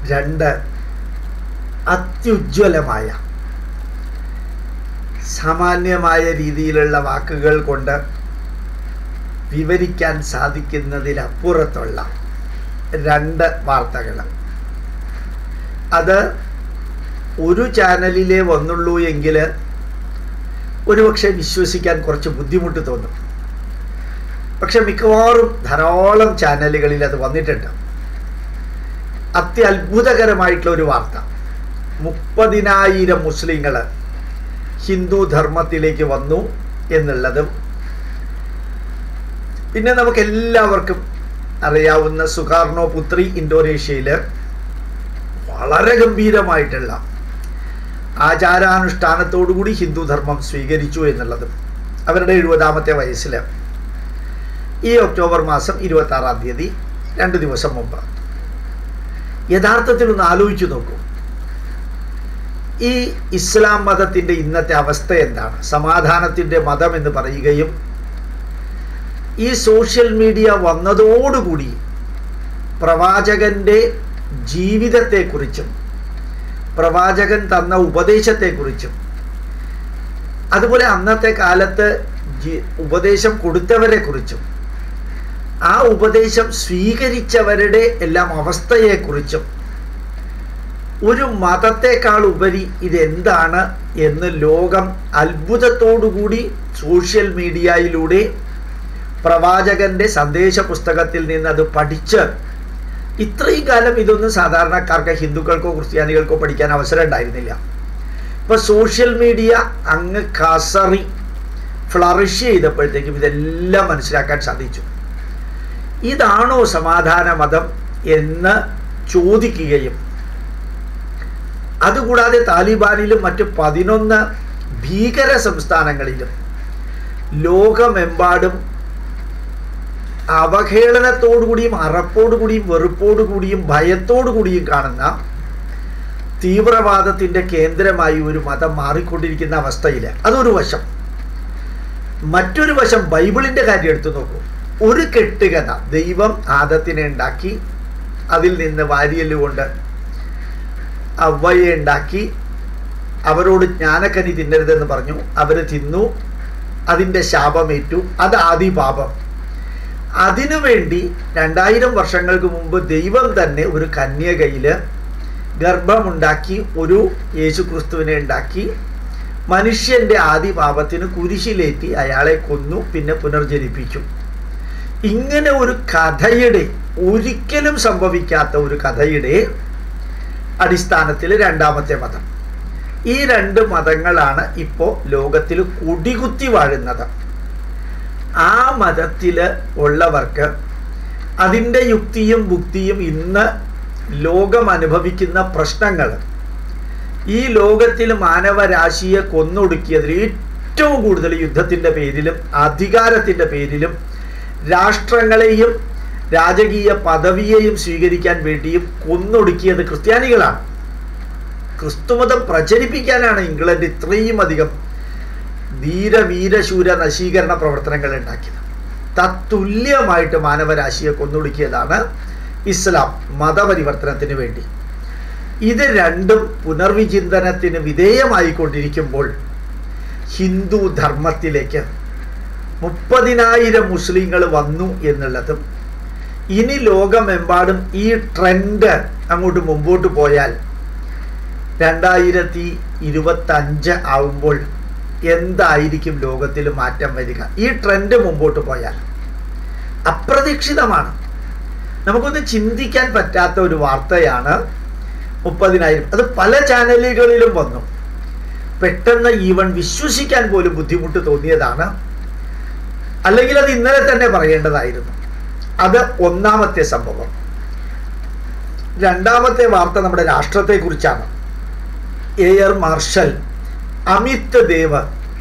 രണ്ട് അത്യുജ്വലമായ സാമാന്യമായ രീതിയിലുള്ള വാക്കുകൾ കൊണ്ട് വിവരിക്കാൻ സാധിക്കുന്നതിലപ്പുറത്തുള്ള രണ്ട് വാർത്തകൾ അത് ഒരു ചാനലിലേ വന്നുള്ളൂ എങ്കിൽ ഒരുപക്ഷെ വിശ്വസിക്കാൻ കുറച്ച് ബുദ്ധിമുട്ട് തോന്നും പക്ഷെ മിക്കവാറും ധാരാളം ചാനലുകളിൽ അത് വന്നിട്ടുണ്ട് അത്യത്ഭുതകരമായിട്ടുള്ള ഒരു വാർത്ത മുപ്പതിനായിരം മുസ്ലിങ്ങൾ ഹിന്ദു ധർമ്മത്തിലേക്ക് വന്നു എന്നുള്ളതും പിന്നെ നമുക്ക് എല്ലാവർക്കും അറിയാവുന്ന സുകാർണോ പുത്രി ഇന്തോനേഷ്യയിൽ വളരെ ഗംഭീരമായിട്ടുള്ള ആചാരാനുഷ്ഠാനത്തോടുകൂടി ഹിന്ദു ധർമ്മം സ്വീകരിച്ചു എന്നുള്ളതും അവരുടെ എഴുപതാമത്തെ വയസ്സിൽ ഈ ഒക്ടോബർ മാസം ഇരുപത്തി ആറാം തീയതി രണ്ട് ദിവസം മുമ്പ് യഥാർത്ഥത്തിൽ ഒന്ന് ആലോചിച്ചു നോക്കൂ ഈ ഇസ്ലാം മതത്തിൻ്റെ ഇന്നത്തെ അവസ്ഥ എന്താണ് സമാധാനത്തിൻ്റെ മതം എന്ന് പറയുകയും ഈ സോഷ്യൽ മീഡിയ വന്നതോടുകൂടി പ്രവാചകന്റെ ജീവിതത്തെക്കുറിച്ചും പ്രവാചകൻ തന്ന ഉപദേശത്തെക്കുറിച്ചും അതുപോലെ അന്നത്തെ കാലത്ത് ഉപദേശം കൊടുത്തവരെക്കുറിച്ചും ആ ഉപദേശം സ്വീകരിച്ചവരുടെ എല്ലാം അവസ്ഥയെക്കുറിച്ചും ഒരു മതത്തെക്കാൾ ഉപരി ഇതെന്താണ് എന്ന് ലോകം അത്ഭുതത്തോടുകൂടി സോഷ്യൽ മീഡിയയിലൂടെ പ്രവാചകന്റെ സന്ദേശ പുസ്തകത്തിൽ നിന്ന് അത് പഠിച്ച് ഇത്രയും കാലം ഇതൊന്നും സാധാരണക്കാർക്ക് ഹിന്ദുക്കൾക്കോ ക്രിസ്ത്യാനികൾക്കോ പഠിക്കാൻ അവസരം ഉണ്ടായിരുന്നില്ല ഇപ്പൊ സോഷ്യൽ മീഡിയ അങ്ങ് കസറി ഫ്ലറിഷ് ചെയ്തപ്പോഴത്തേക്കും ഇതെല്ലാം മനസ്സിലാക്കാൻ സാധിച്ചു ഇതാണോ സമാധാന മതം എന്ന് ചോദിക്കുകയും അതുകൂടാതെ താലിബാനിലും മറ്റ് പതിനൊന്ന് ഭീകര സംസ്ഥാനങ്ങളിലും ലോകമെമ്പാടും അവഹേളനത്തോടുകൂടിയും അറപ്പോടുകൂടിയും വെറുപ്പോടുകൂടിയും ഭയത്തോടുകൂടിയും കാണുന്ന തീവ്രവാദത്തിൻ്റെ കേന്ദ്രമായി ഒരു മതം മാറിക്കൊണ്ടിരിക്കുന്ന അവസ്ഥയിൽ അതൊരു വശം മറ്റൊരു വശം ബൈബിളിൻ്റെ കാര്യം എടുത്തു നോക്കൂ ഒരു കെട്ടുകഥ ദൈവം ആദത്തിനെ ഉണ്ടാക്കി അതിൽ നിന്ന് വാരിയല് കൊണ്ട് അവയെ ഉണ്ടാക്കി അവരോട് ജ്ഞാനക്കനി തിന്നരുതെന്ന് പറഞ്ഞു അവർ തിന്നു അതിൻ്റെ ശാപമേറ്റു അത് ആദി പാപം അതിനുവേണ്ടി രണ്ടായിരം വർഷങ്ങൾക്ക് മുമ്പ് ദൈവം തന്നെ ഒരു കന്യകയിൽ ഗർഭമുണ്ടാക്കി ഒരു യേശുക്രിസ്തുവിനെ ഉണ്ടാക്കി മനുഷ്യന്റെ ആദി പാപത്തിന് കുരിശിലേറ്റി അയാളെ കൊന്നു പിന്നെ പുനർജനിപ്പിച്ചു ഇങ്ങനെ ഒരു കഥയുടെ ഒരിക്കലും സംഭവിക്കാത്ത ഒരു കഥയുടെ അടിസ്ഥാനത്തിൽ രണ്ടാമത്തെ മതം ഈ രണ്ട് മതങ്ങളാണ് ഇപ്പോൾ ലോകത്തിൽ കൊടികുത്തി വാഴുന്നത് ആ മതത്തിൽ ഉള്ളവർക്ക് അതിൻ്റെ യുക്തിയും ബുദ്ധിയും ഇന്ന് ലോകം അനുഭവിക്കുന്ന പ്രശ്നങ്ങൾ ഈ ലോകത്തിൽ മാനവരാശിയെ കൊന്നൊടുക്കിയതിൽ ഏറ്റവും കൂടുതൽ യുദ്ധത്തിൻ്റെ പേരിലും അധികാരത്തിൻ്റെ പേരിലും രാഷ്ട്രങ്ങളെയും രാജകീയ പദവിയെയും സ്വീകരിക്കാൻ വേണ്ടിയും കൊന്നൊടുക്കിയത് ക്രിസ്ത്യാനികളാണ് ക്രിസ്തുമതം പ്രചരിപ്പിക്കാനാണ് ഇംഗ്ലണ്ട് ഇത്രയും അധികം ധീരവീരശൂര നശീകരണ പ്രവർത്തനങ്ങൾ ഉണ്ടാക്കിയത് തത്തുല്യമായിട്ട് മാനവരാശിയെ കൊന്നൊടുക്കിയതാണ് ഇസ്ലാം മതപരിവർത്തനത്തിന് വേണ്ടി ഇത് രണ്ടും പുനർവിചിന്തനത്തിന് വിധേയമായിക്കൊണ്ടിരിക്കുമ്പോൾ ഹിന്ദു ധർമ്മത്തിലേക്ക് മുപ്പതിനായിരം മുസ്ലിങ്ങൾ വന്നു എന്നുള്ളതും ഇനി ലോകമെമ്പാടും ഈ ട്രെൻഡ് അങ്ങോട്ട് മുമ്പോട്ട് പോയാൽ രണ്ടായിരത്തി ഇരുപത്തഞ്ച് ആവുമ്പോൾ എന്തായിരിക്കും ലോകത്തിൽ മാറ്റം വരിക ഈ ട്രെൻഡ് മുമ്പോട്ട് പോയാൽ അപ്രതീക്ഷിതമാണ് നമുക്കൊന്ന് ചിന്തിക്കാൻ പറ്റാത്ത ഒരു വാർത്തയാണ് മുപ്പതിനായിരം അത് പല ചാനലുകളിലും വന്നു പെട്ടെന്ന് ഈവൻ വിശ്വസിക്കാൻ പോലും ബുദ്ധിമുട്ട് തോന്നിയതാണ് അല്ലെങ്കിൽ അത് ഇന്നലെ തന്നെ പറയേണ്ടതായിരുന്നു അത് ഒന്നാമത്തെ സംഭവം രണ്ടാമത്തെ വാർത്ത നമ്മുടെ രാഷ്ട്രത്തെക്കുറിച്ചാണ് air marshal Amit Dev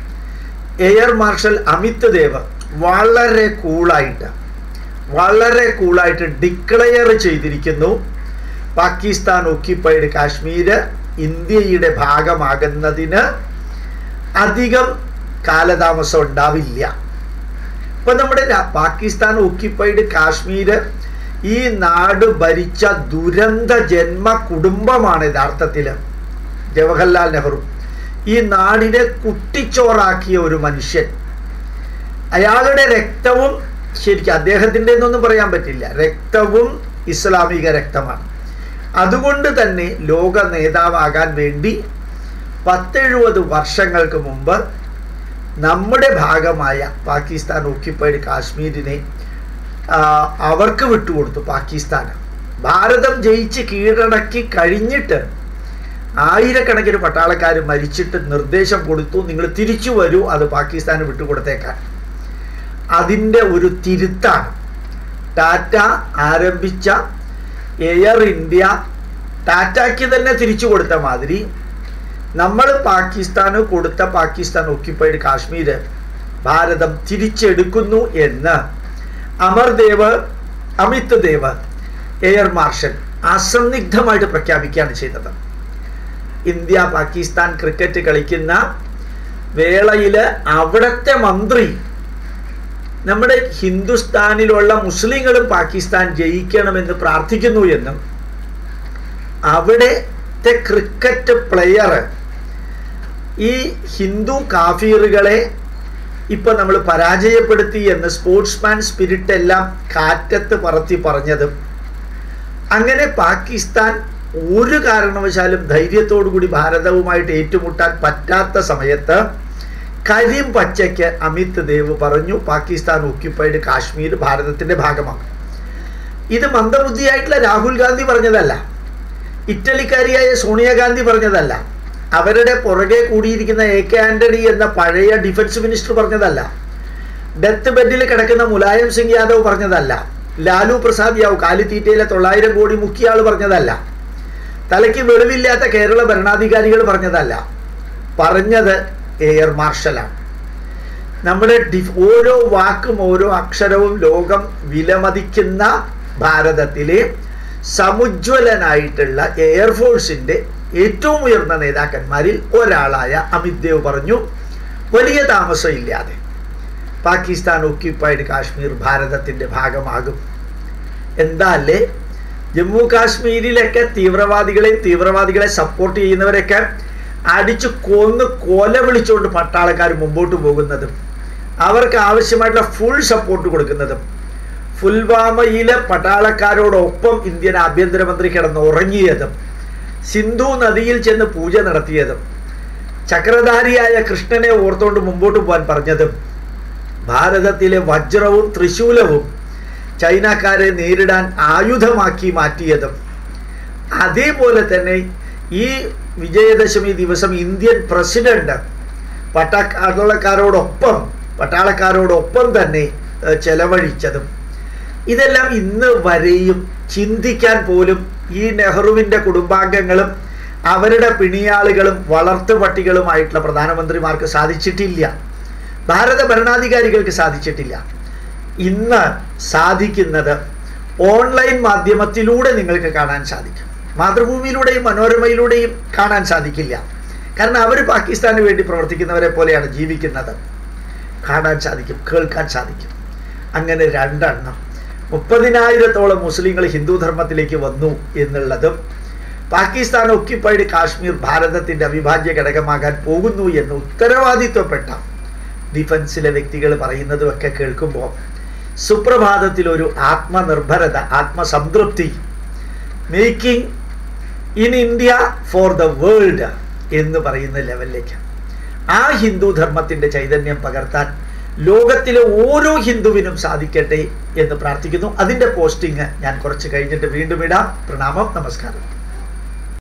air marshal Amit Dev വളരെ കൂളായിട്ട് വളരെ കൂളായിട്ട് ഡിക്ലെയർ ചെയ്തിരിക്കുന്നു പാകിസ്ഥാൻ ഒക്യുപ്പൈഡ് കാശ്മീര് ഇന്ത്യയുടെ ഭാഗമാകുന്നതിന് അധികം കാലതാമസം ഉണ്ടാവില്ല ഇപ്പൊ നമ്മുടെ പാകിസ്ഥാൻ ഒക്യുപ്പൈഡ് കാശ്മീര് ഈ നാട് ഭരിച്ച ദുരന്ത ജന്മ കുടുംബമാണ് യഥാർത്ഥത്തിൽ ജവഹർലാൽ നെഹ്റു ഈ നാടിനെ കുട്ടിച്ചോറാക്കിയ ഒരു മനുഷ്യൻ അയാളുടെ രക്തവും ശരിക്കും അദ്ദേഹത്തിൻ്റെ എന്നൊന്നും പറയാൻ പറ്റില്ല രക്തവും ഇസ്ലാമിക രക്തമാണ് അതുകൊണ്ട് തന്നെ ലോക നേതാവാകാൻ വേണ്ടി പത്തെഴുപത് വർഷങ്ങൾക്ക് മുമ്പ് നമ്മുടെ ഭാഗമായ പാകിസ്ഥാൻ ഓക്യുപ്പൈഡ് കാശ്മീരിനെ ആ, അവർക്ക് വിട്ടുകൊടുത്തു പാകിസ്ഥാന് ഭാരതം ജയിച്ച് കീഴടക്കി കഴിഞ്ഞിട്ട് ആയിരക്കണക്കിന് പട്ടാളക്കാർ മരിച്ചിട്ട് നിർദ്ദേശം കൊടുത്തു നിങ്ങൾ തിരിച്ചു വരൂ അത് പാകിസ്ഥാന് വിട്ടുകൊടുത്തേക്കാൻ അതിൻ്റെ ഒരു തിരുത്താണ് ടാറ്റ ആരംഭിച്ച എയർ ഇന്ത്യ ടാറ്റയ്ക്ക് തന്നെ തിരിച്ചു കൊടുത്ത മാതിരി നമ്മൾ പാകിസ്ഥാന് കൊടുത്ത പാകിസ്ഥാൻ ഓക്യുപ്പൈഡ് കാശ്മീർ ഭാരതം തിരിച്ചെടുക്കുന്നു എന്ന് അമർദേവ് അമിത് ദേവ് എയർ മാർഷൽ അസന്നിഗ്ധമായിട്ട് പ്രഖ്യാപിക്കുകയാണ് ചെയ്തത് ഇന്ത്യ പാകിസ്ഥാൻ ക്രിക്കറ്റ് കളിക്കുന്ന വേളയിൽ അവിടുത്തെ മന്ത്രി നമ്മുടെ ഹിന്ദുസ്ഥാനിലുള്ള മുസ്ലിങ്ങളും പാകിസ്ഥാൻ ജയിക്കണമെന്ന് പ്രാർത്ഥിക്കുന്നു എന്നും അവിടുത്തെ ക്രിക്കറ്റ് പ്ലെയർ ഈ ഹിന്ദു കാഫീറുകളെ ഇപ്പൊ നമ്മൾ പരാജയപ്പെടുത്തി എന്ന് സ്പോർട്സ്മാൻ സ്പിരിറ്റ് എല്ലാം കാറ്റത്ത് പറത്തി പറഞ്ഞതും അങ്ങനെ പാകിസ്ഥാൻ ഒരു കാരണവശാലും ധൈര്യത്തോടു കൂടി ഭാരതവുമായിട്ട് ഏറ്റുമുട്ടാൻ പറ്റാത്ത സമയത്ത് കരിം പച്ചയ്ക്ക് അമിത് ദേവ് പറഞ്ഞു പാകിസ്ഥാൻ ഓക്യുപ്പൈഡ് കാശ്മീർ ഭാരതത്തിന്റെ ഭാഗമാണ് ഇത് മന്ദബുദ്ധിയായിട്ടുള്ള രാഹുൽ ഗാന്ധി പറഞ്ഞതല്ല ഇറ്റലിക്കാരിയായ സോണിയാഗാന്ധി പറഞ്ഞതല്ല അവരുടെ പുറകെ കൂടിയിരിക്കുന്ന എ കെ ആന്റണി എന്ന പഴയ ഡിഫൻസ് മിനിസ്റ്റർ പറഞ്ഞതല്ല ഡെത്ത് ബെഡിൽ കിടക്കുന്ന മുലായം സിംഗ് യാദവ് പറഞ്ഞതല്ല ലാലു പ്രസാദ് യാവ് കാലിത്തീറ്റയിലെ തൊള്ളായിരം കോടി മുക്കിയ ആൾ പറഞ്ഞതല്ല തലയ്ക്ക് വെളിവില്ലാത്ത കേരള ഭരണാധികാരികൾ പറഞ്ഞതല്ല പറഞ്ഞത് എയർ മാർഷലാണ് നമ്മുടെ ഡിഫ് ഓരോ വാക്കും ഓരോ അക്ഷരവും ലോകം വിലമതിക്കുന്ന ഭാരതത്തിലെ സമുജ്വലനായിട്ടുള്ള എയർഫോഴ്സിന്റെ ഏറ്റവും ഉയർന്ന നേതാക്കന്മാരിൽ ഒരാളായ അമിത് ദേവ് പറഞ്ഞു വലിയ താമസമില്ലാതെ പാകിസ്ഥാൻ ഓക്യുപ്പൈഡ് കാശ്മീർ ഭാരതത്തിന്റെ ഭാഗമാകും എന്താ അല്ലേ ജമ്മു കാശ്മീരിലൊക്കെ തീവ്രവാദികളെയും തീവ്രവാദികളെ സപ്പോർട്ട് ചെയ്യുന്നവരൊക്കെ അടിച്ചു കൊന്ന് കൊല വിളിച്ചുകൊണ്ട് പട്ടാളക്കാർ മുമ്പോട്ട് പോകുന്നതും അവർക്ക് ആവശ്യമായിട്ടുള്ള ഫുൾ സപ്പോർട്ട് കൊടുക്കുന്നതും പുൽവാമയിലെ പട്ടാളക്കാരോടൊപ്പം ഇന്ത്യൻ ആഭ്യന്തരമന്ത്രി കിടന്ന് ഉറങ്ങിയതും സിന്ധു നദിയിൽ ചെന്ന് പൂജ നടത്തിയതും ചക്രധാരിയായ കൃഷ്ണനെ ഓർത്തുകൊണ്ട് മുമ്പോട്ട് പോകാൻ പറഞ്ഞതും ഭാരതത്തിലെ വജ്രവും ത്രിശൂലവും ചൈനക്കാരെ നേരിടാൻ ആയുധമാക്കി മാറ്റിയതും അതേപോലെ തന്നെ ഈ വിജയദശമി ദിവസം ഇന്ത്യൻ പ്രസിഡന്റ് പട്ടാളക്കാരോടൊപ്പം പട്ടാളക്കാരോടൊപ്പം തന്നെ ഏഹ്, ചെലവഴിച്ചതും ഇതെല്ലാം ഇന്ന് വരെയും ചിന്തിക്കാൻ പോലും ഈ നെഹ്റുവിൻ്റെ കുടുംബാംഗങ്ങളും അവരുടെ പിണിയാളുകളും വളർത്തു പട്ടികളുമായിട്ടുള്ള പ്രധാനമന്ത്രിമാർക്ക് സാധിച്ചിട്ടില്ല ഭാരത ഭരണാധികാരികൾക്ക് സാധിച്ചിട്ടില്ല ഇന്ന് സാധിക്കുന്നത് ഓൺലൈൻ മാധ്യമത്തിലൂടെ നിങ്ങൾക്ക് കാണാൻ സാധിക്കും മാതൃഭൂമിയിലൂടെയും മനോരമയിലൂടെയും കാണാൻ സാധിക്കില്ല കാരണം അവർ പാകിസ്ഥാന് വേണ്ടി പ്രവർത്തിക്കുന്നവരെ പോലെയാണ് ജീവിക്കുന്നത് കാണാൻ സാധിക്കും കേൾക്കാൻ സാധിക്കും അങ്ങനെ രണ്ടെണ്ണം മുപ്പതിനായിരത്തോളം മുസ്ലിങ്ങൾ ഹിന്ദു ധർമ്മത്തിലേക്ക് വന്നു എന്നുള്ളതും പാകിസ്ഥാൻ ഒക്യുപ്പൈഡ് കാശ്മീർ ഭാരതത്തിന്റെ അവിഭാജ്യ ഘടകമാകാൻ പോകുന്നു എന്ന് ഉത്തരവാദിത്വപ്പെട്ട ഡിഫൻസിലെ വ്യക്തികൾ പറയുന്നതുമൊക്കെ കേൾക്കുമ്പോൾ സുപ്രഭാതത്തിൽ ഒരു ആത്മനിർഭരത ആത്മസംതൃപ്തി making in India for the world എന്ന് പറയുന്ന ലെവലിലേക്ക് ആ ഹിന്ദു ധർമ്മത്തിന്റെ ചൈതന്യം പകർത്താൻ ലോകത്തിലെ ഓരോ ഹിന്ദുവിനും സാധിക്കട്ടെ എന്ന് പ്രാർത്ഥിക്കുന്നു അതിന്റെ പോസ്റ്റിംഗ് ഞാൻ കുറച്ച് കഴിഞ്ഞിട്ട് വീണ്ടും ഇടാം പ്രണാമം നമസ്കാരം